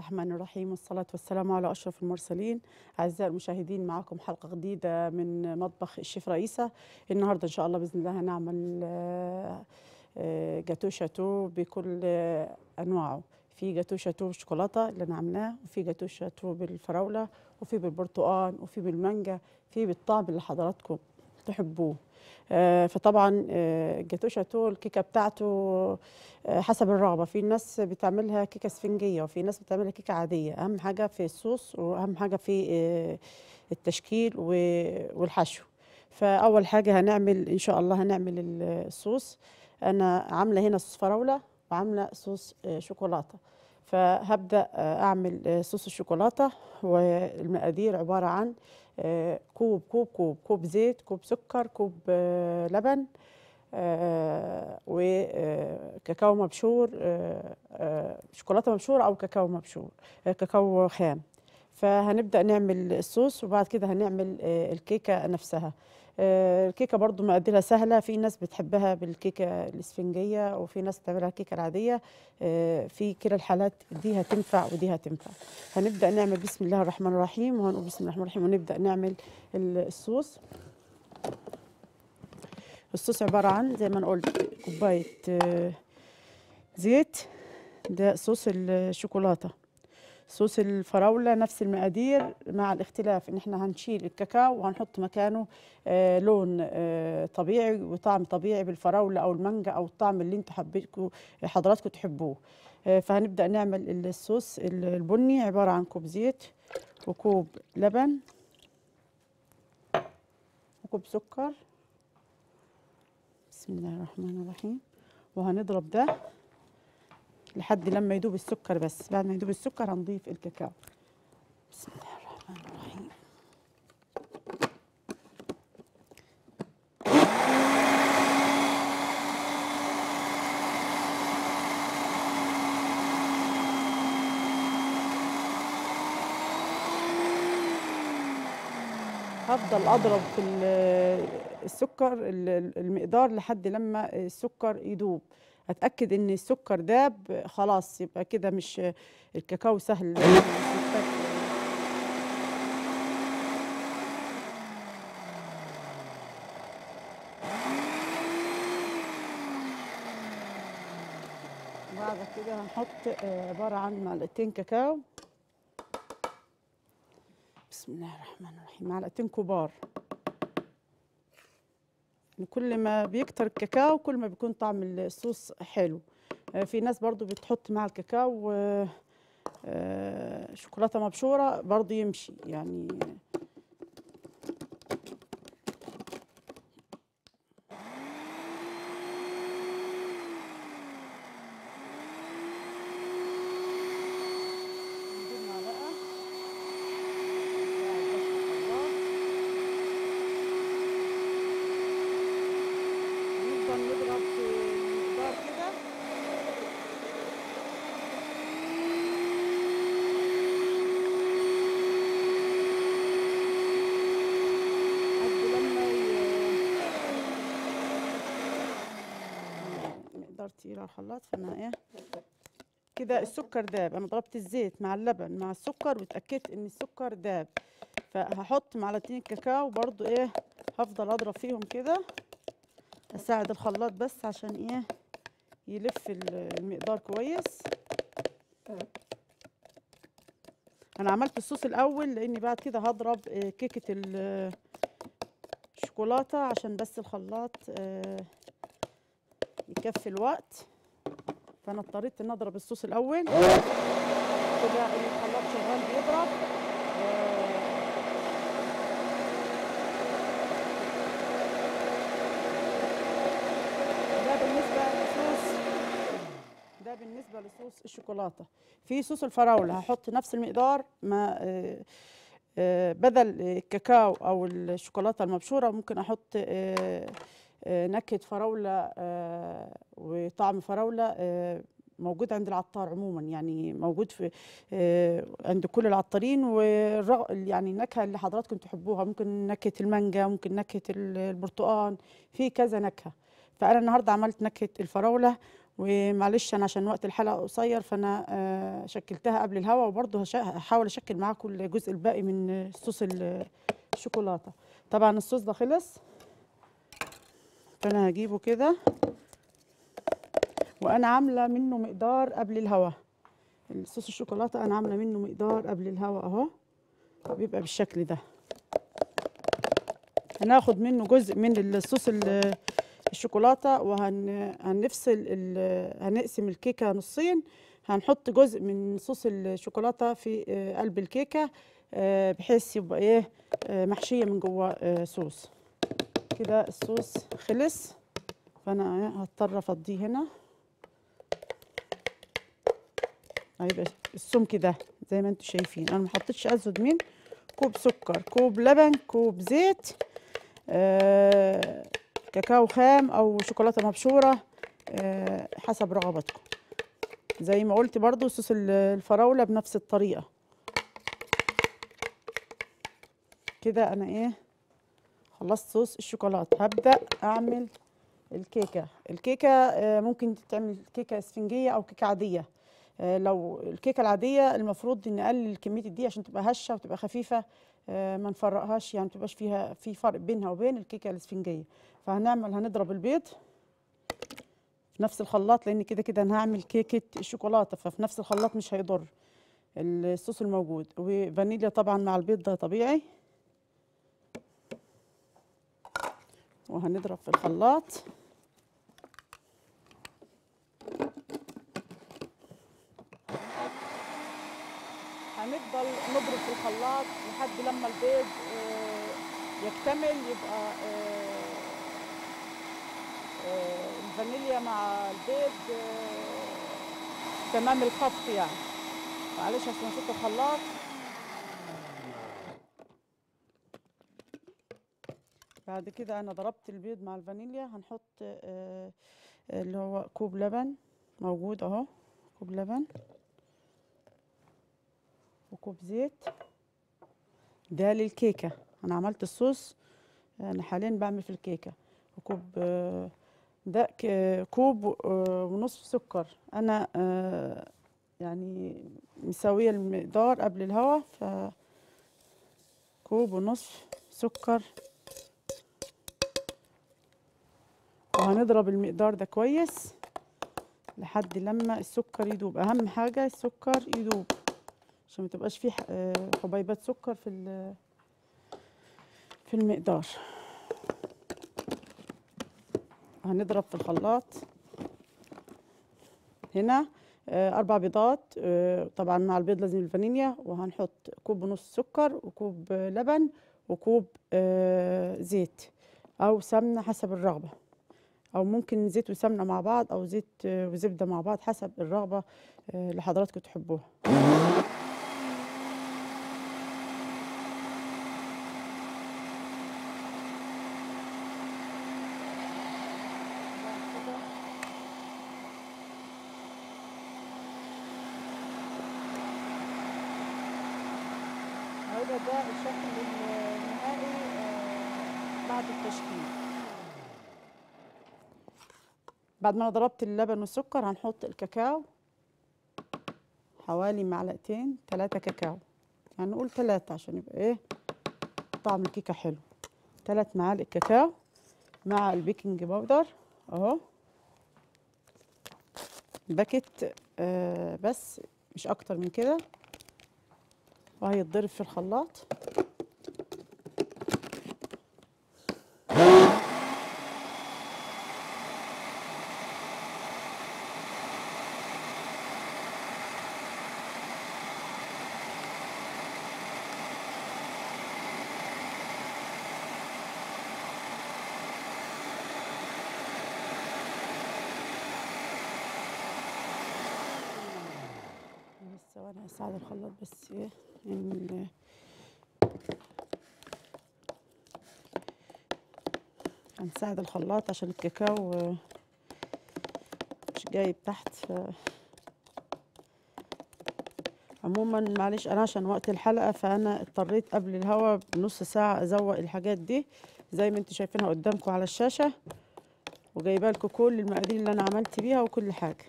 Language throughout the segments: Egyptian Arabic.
الرحمن الرحيم والصلاة والسلام على أشرف المرسلين أعزائي المشاهدين معكم حلقة جديدة من مطبخ الشيف رئيسة النهاردة إن شاء الله بإذن الله هنعمل آه، آه، جاتو شاتو بكل آه، أنواعه في جاتو شاتو بالشوكولاتة اللي أنا عاملاه وفي جاتو شاتو بالفراولة وفي بالبرتقال وفي بالمانجا في بالطعم اللي حضراتكم تحبوه آه، فطبعا آه، جاتو شاتو الكيكه بتاعته آه، حسب الرغبه في ناس بتعملها كيكه اسفنجيه وفي ناس بتعملها كيكه عاديه اهم حاجه في الصوص واهم حاجه في آه، التشكيل و- والحشو فاول حاجه هنعمل ان شاء الله هنعمل ال- الصوص انا عامله هنا صوص فراوله وعامله صوص آه، شوكولاته فهبدا آه، اعمل آه، صوص الشوكولاته والمقادير عباره عن آه، كوب كوب كوب كوب زيت كوب سكر كوب آه، لبن آه، وكاكاو مبشور آه، آه، شوكولاته مبشوره او كاكاو مبشور آه، كاكاو خام فهنبدا نعمل الصوص وبعد كده هنعمل آه، الكيكه نفسها آه، الكيكه برضو مقاديرها سهله في ناس بتحبها بالكيكه الاسفنجيه وفي ناس بتعملها الكيكه العاديه آه، في كلا الحالات دي هتنفع ودي هتنفع هنبدا نعمل بسم الله الرحمن الرحيم وهنقول بسم الله الرحمن الرحيم ونبدا نعمل ال- الصوص الصوص عباره عن زي ما انا قلت كوبايه آه، زيت ده صوص الشوكولاته صوص الفراولة نفس المقادير مع الاختلاف ان احنا هنشيل الكاكاو وهنحط مكانه آه لون آه طبيعي وطعم طبيعي بالفراولة او المانجا او الطعم اللي انتوا حبيتكم حضراتكم تحبوه آه فهنبدأ نعمل الصوص ال- البني عبارة عن كوب زيت وكوب لبن وكوب سكر بسم الله الرحمن الرحيم وهنضرب ده لحد لما يدوب السكر بس بعد ما يدوب السكر هنضيف الكاكاو بسم الله الرحمن الرحيم هفضل اضرب في ال- السكر ال- ال- المقدار لحد لما السكر يدوب اتاكد ان السكر داب خلاص يبقى كده مش الكاكاو سهل مش محتاج بعد كده هنحط آه، عبارة عن معلقتين كاكاو بسم الله الرحمن الرحيم معلقتين كبار كل ما بيكتر الكاكاو كل ما بيكون طعم الصوص حلو آه، في ناس برضو بتحط مع الكاكاو آه، آه، شوكولاتة مبشورة برضو يمشي يعني نجيب معلقة نقعد بس في الخلاط. ونفضل نضرب في المقدار كده لحد لما ي- مقدار تقيل على الخلاط فانا ايه كده السكر داب انا ضربت الزيت مع اللبن مع السكر واتاكدت ان السكر داب فهحط معلقتين كاكاو برضو ايه هفضل اضرب فيهم كده اساعد الخلاط بس عشان ايه يلف ال- المقدار كويس انا عملت الصوص الاول لاني بعد كده هضرب آه، كيكه ال- الشوكولاته عشان بس الخلاط آه، يكفي الوقت فانا اضطريت ان اضرب الصوص الاول كده الخلاط شغال بيضرب آه، ده بالنسبه لصوص ده بالنسبه لصوص الشوكولاته في صوص الفراوله هحط نفس المقدار ما آه، آه، بدل الكاكاو او الشوكولاته المبشوره ممكن احط آه، آه، نكهه فراوله آه، وطعم فراوله آه، موجود عند العطار عموما يعني موجود في آه، عند كل العطارين والرغ... يعني النكهه اللي حضراتكم تحبوها ممكن نكهه المانجا ممكن نكهه ال- البرتقال في كذا نكهه فانا النهارده عملت نكهه الفراوله ومعلش انا عشان وقت الحلقه قصير فانا آه، شكلتها قبل الهوا وبرضه هش- هحاول اشكل معاكم الجزء الباقي من صوص ال- الشوكولاته طبعا الصوص ده خلص فانا هجيبه كده وانا عامله منه مقدار قبل الهوا الصوص الشوكولاته انا عامله منه مقدار قبل الهوا اهو بيبقى بالشكل ده هناخد منه جزء من الصوص ال- الشوكولاته وهنفصل هنقسم الكيكه نصين هنحط جزء من صوص الشوكولاته في آه، قلب الكيكه آه، بحيث يبقى ايه آه، محشيه من جوه آه، صوص كده الصوص خلص فانا إيه، هضطر افضيه هنا هيبقى السمك ده زي ما انتم شايفين انا ما حطيتش ازود من كوب سكر كوب لبن كوب زيت آه كاكاو خام او شوكولاته مبشوره آه حسب رغبتكم زي ما قلت برضو صوص ال- الفراوله بنفس الطريقه كده انا ايه خلصت صوص الشوكولاته هبدا اعمل الكيكه الكيكه آه ممكن تتعمل كيكه اسفنجيه او كيكه عاديه آه، لو الكيكه العاديه المفروض نقلل كميه الدقيق عشان تبقى هشه وتبقى خفيفه آه، ما نفرقهاش يعني ما تبقاش فيها في فرق بينها وبين الكيكه الاسفنجيه فهنعمل هنضرب البيض في نفس الخلاط لان كده كده انا هعمل كيكه الشوكولاته ففي نفس الخلاط مش هيضر الصوص الموجود وفانيليا طبعا مع البيض ده طبيعي وهنضرب في الخلاط هنفضل نضرب في الخلاط لحد لما البيض آه، يكتمل يبقى آه، آه، الفانيليا مع البيض آه، تمام الخفق يعني معلش عشان نشوف الخلاط بعد كده انا ضربت البيض مع الفانيليا هنحط آه، اللي هو كوب لبن موجود اهو كوب لبن وكوب زيت ده للكيكة أنا عملت الصوص أنا حاليا بعمل في الكيكة وكوب آه، ده ك- كوب آه، ونصف سكر أنا آه، يعني مساوية المقدار قبل الهوا ف كوب ونصف سكر وهنضرب المقدار ده كويس لحد لما السكر يدوب أهم حاجة السكر يدوب عشان ما تبقاش فيه ح- آه، حبيبات سكر في ال- في المقدار هنضرب في الخلاط هنا آه، أربع بيضات آه، طبعا مع البيض لازم الفانيليا وهنحط كوب ونص سكر وكوب آه، لبن وكوب آه، زيت أو سمنة حسب الرغبة أو ممكن زيت وسمنة مع بعض أو زيت آه، وزبدة مع بعض حسب الرغبة آه، اللي حضراتكم تحبوها هيبقى ده الشكل النهائي آه، بعد التشكيل بعد ما انا ضربت اللبن والسكر هنحط الكاكاو حوالي معلقتين ثلاثة كاكاو يعني نقول ثلاثة عشان يبقى ايه طعم الكيكة حلو ثلاث معالق كاكاو مع البيكنج باودر اهو باكت آه بس مش اكتر من كده وهيتضرب في الخلاط بس وانا هساعد الخلاط بس ايه إن ال- هنساعد الخلاط عشان الكاكاو آه، مش جايب تحت ف عموما معلش انا عشان وقت الحلقه فانا اضطريت قبل الهوا بنص ساعه ازوق الحاجات دي زي ما انتم شايفينها قدامكم على الشاشه وجايبه لكم كل المقادير اللي انا عملت بيها وكل حاجه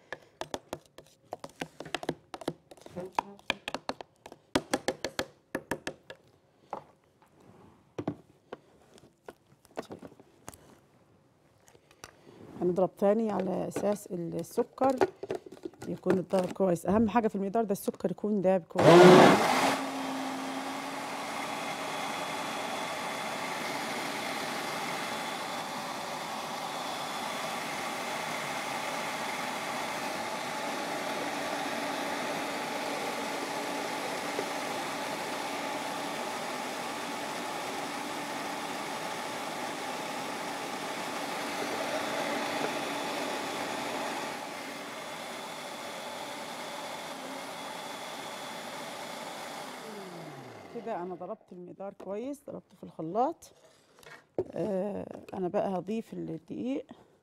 هنضرب تاني على اساس السكر يكون الضرب كويس اهم حاجه في المقدار ده السكر يكون داب كويس كده انا ضربت المقدار كويس ضربته في الخلاط آه انا بقى هضيف الدقيق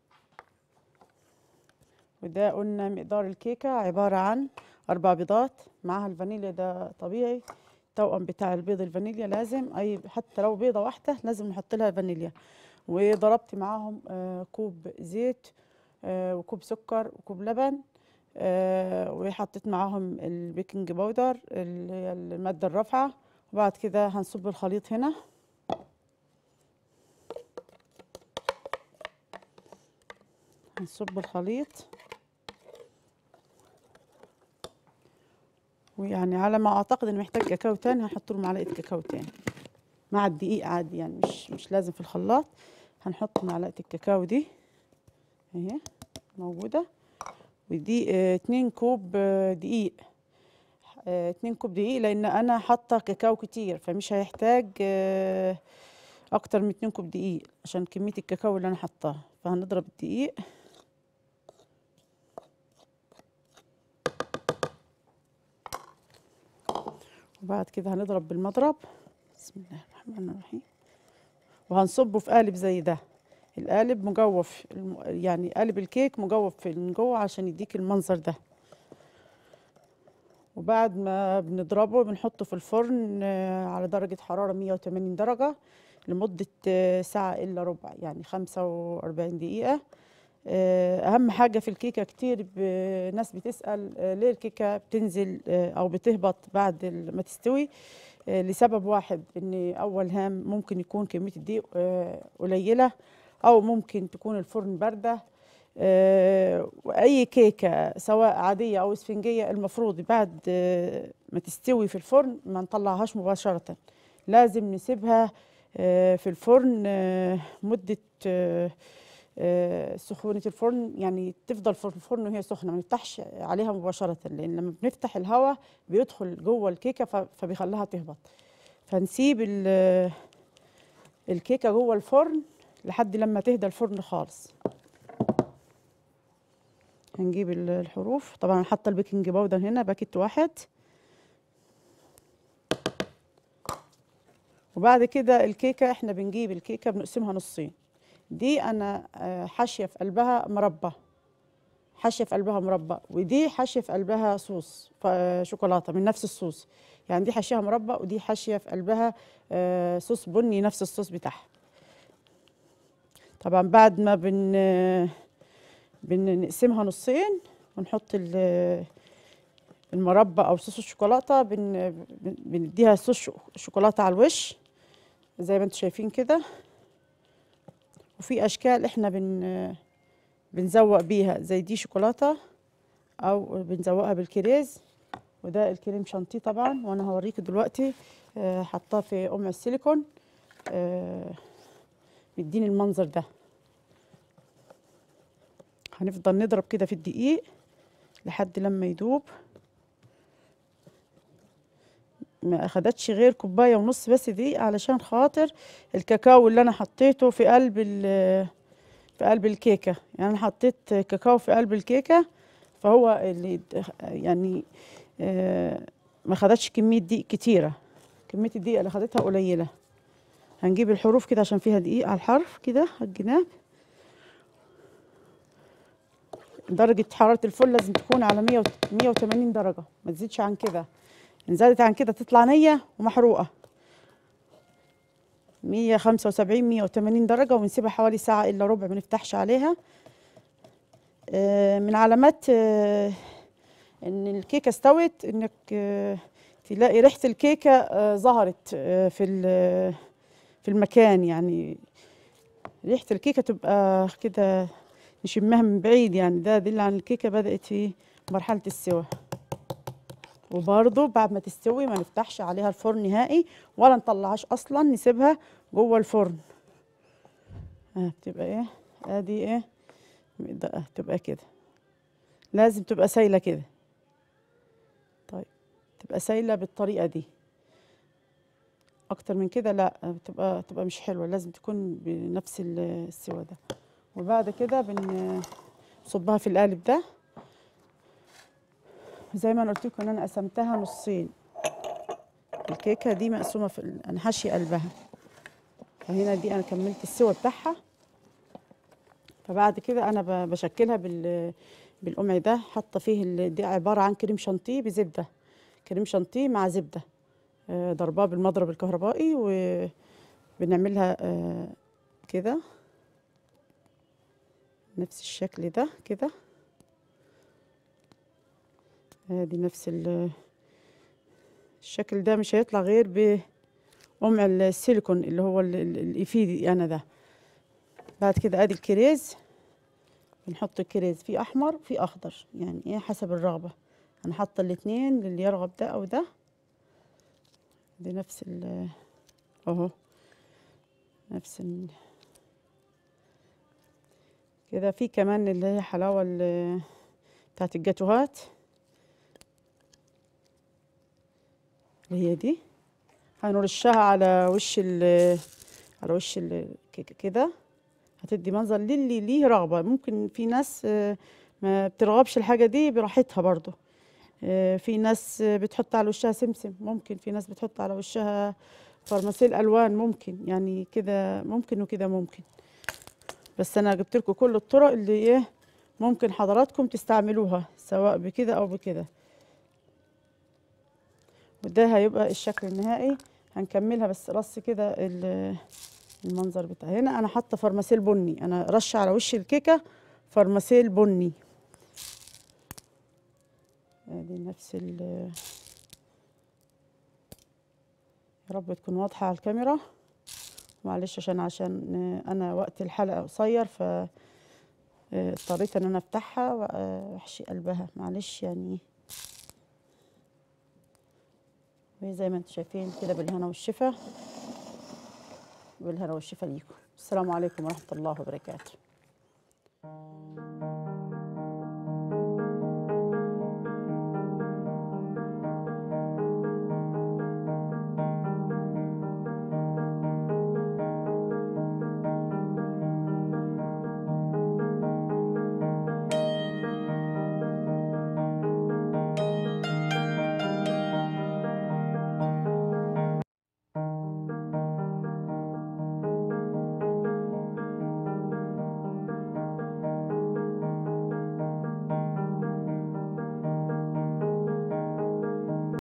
وده قلنا مقدار الكيكه عباره عن اربع بيضات معاها الفانيليا ده طبيعي التوأم بتاع البيض الفانيليا لازم اي حتى لو بيضه واحده لازم نحط لها فانيليا وضربت معاهم آه كوب زيت آه وكوب سكر وكوب لبن آه وحطيت معاهم البيكنج باودر اللي هي الماده الرافعه وبعد كده هنصب الخليط هنا هنصب الخليط ويعني على ما اعتقد ان محتاج كاكاو تاني هنحط له معلقه كاكاو تاني مع الدقيق عادي يعني مش مش لازم في الخلاط هنحط معلقه الكاكاو دي اهي موجوده ودي اه اتنين كوب اه دقيق اه اتنين كوب دقيق لان انا حاطه كاكاو كتير فمش هيحتاج اه اكتر من اتنين كوب دقيق عشان كميه الكاكاو اللي انا حطاها فهنضرب الدقيق وبعد كده هنضرب بالمضرب بسم الله الرحمن الرحيم وهنصبه في قالب زي ده القالب مجوف الم- يعني قالب الكيك مجوف من جوه عشان يديك المنظر ده وبعد ما بنضربه بنحطه في الفرن آه، على درجة حرارة 180 درجة لمدة آه، ساعة إلا ربع يعني 45 دقيقة آه، أهم حاجة في الكيكة كتير ب- ناس بتسأل آه، ليه الكيكة بتنزل آه، أو بتهبط بعد ال- ما تستوي آه، لسبب واحد إن أول هام ممكن يكون كمية الدقيق آه، قليلة أو ممكن تكون الفرن باردة آه، وأي كيكة سواء عادية أو اسفنجية المفروض بعد آه، ما تستوي في الفرن ما نطلعهاش مباشرة لازم نسيبها آه، في الفرن آه، مدة آه، آه، سخونة الفرن يعني تفضل في الفرن وهي سخنة ما نفتحش عليها مباشرة لأن لما بنفتح الهواء بيدخل جوه الكيكة ف- فبيخليها تهبط فنسيب ال- الكيكة جوه الفرن لحد لما تهدى الفرن خالص هنجيب ال- الحروف طبعا أنا حاطه البيكنج باودر هنا باكيت واحد وبعد كده الكيكه احنا بنجيب الكيكه بنقسمها نصين دي انا آه، حاشيه في قلبها مربى حاشيه في قلبها مربى ودي حاشيه في قلبها صوص ف- شوكولاته من نفس الصوص يعني دي حاشيها مربى ودي حاشيه في قلبها آه، صوص بني نفس الصوص بتاعها طبعا بعد ما بن بنقسمها نصين ونحط ال- المربى او صوص الشوكولاته بن بن- بنديها صوص شو- شوكولاته على الوش زي ما انتم شايفين كده وفي اشكال احنا بن بنزوق بيها زي دي شوكولاته او بنزوقها بالكريز وده الكريم شانتيه طبعا وانا هوريك دلوقتي آه، حطاه في قمع السيليكون آه، بيديني المنظر ده هنفضل نضرب كده في الدقيق لحد لما يدوب ما اخدتش غير كوبايه ونص بس دي علشان خاطر الكاكاو اللي انا حطيته في قلب ال- في قلب الكيكه يعني انا حطيت كاكاو في قلب الكيكه فهو اللي د- يعني آه، ما خدتش كميه دقيق كتيره كميه الدقيق اللي خدتها قليله هنجيب الحروف كده عشان فيها دقيق على الحرف كده على الجناب درجة حرارة الفل لازم تكون على 100 180 درجة ما تزيدش عن كده إن زادت عن كده تطلع نية ومحروقة 175 180 درجة ونسيبها حوالي ساعة إلا ربع ما نفتحش عليها آه، من علامات آه، إن الكيكة استوت إنك آه، تلاقي ريحة الكيكة آه، ظهرت آه، في ال- في المكان يعني ريحة الكيكة تبقى كده نشمها من بعيد يعني ده دل عن الكيكة بدأت في مرحلة السوا وبرضه بعد ما تستوي ما نفتحش عليها الفرن نهائي ولا نطلعهاش اصلا نسيبها جوه الفرن اه بتبقى ايه ادي ايه ده تبقى كده لازم تبقى سايله كده طيب تبقى سايله بالطريقه دي اكتر من كده لا بتبقى تبقى مش حلوه لازم تكون بنفس ال- السوا ده وبعد كده بنصبها في القالب ده زي ما انا قلت لكم ان انا قسمتها نصين الكيكه دي مقسومه في ال- انا حاشيه قلبها فهنا دي انا كملت السوا بتاعها فبعد كده انا ب- بشكلها بال بالقمع ده حاطه فيه ال- دي عباره عن كريم شانتيه بزبده كريم شانتيه مع زبده آه، ضرباه بالمضرب الكهربائي وبنعملها آه، كده نفس الشكل ده كده ادي نفس ال- الشكل ده مش هيطلع غير بقمع السيليكون اللي هو ال- ال- الإيفيدي انا ده بعد كده ادي الكريز بنحط الكريز في احمر وفي اخضر يعني ايه حسب الرغبه انا حاطه الاتنين للي يرغب ده او ده دي نفس ال اهو نفس ال كده في كمان اللي هي حلاوه ال- بتاعت الجاتوهات اللي هي دي هنرشها على وش ال على وش الكيكه كده هتدي منظر للي ليه رغبه ممكن في ناس آه، ما بترغبش الحاجه دي براحتها برضو آه، في ناس آه، بتحط على وشها سمسم ممكن في ناس بتحط على وشها فرماسيل الوان ممكن يعني كده ممكن وكده ممكن بس انا جبت لكم كل الطرق اللي ايه ممكن حضراتكم تستعملوها سواء بكده او بكده وده هيبقى الشكل النهائي هنكملها بس رص كده ال- المنظر بتاع هنا انا حاطه فرماسيل بني انا رشه على وش الكيكه فرماسيل بني ادي نفس ال يا رب تكون واضحه على الكاميرا معلش عشان عشان آه، انا وقت الحلقه قصير ف آه، اضطريت ان انا افتحها واحشي قلبها معلش يعني وهي زي ما انتم شايفين كده بالهنا والشفا بالهنا والشفا ليكم السلام عليكم ورحمه الله وبركاته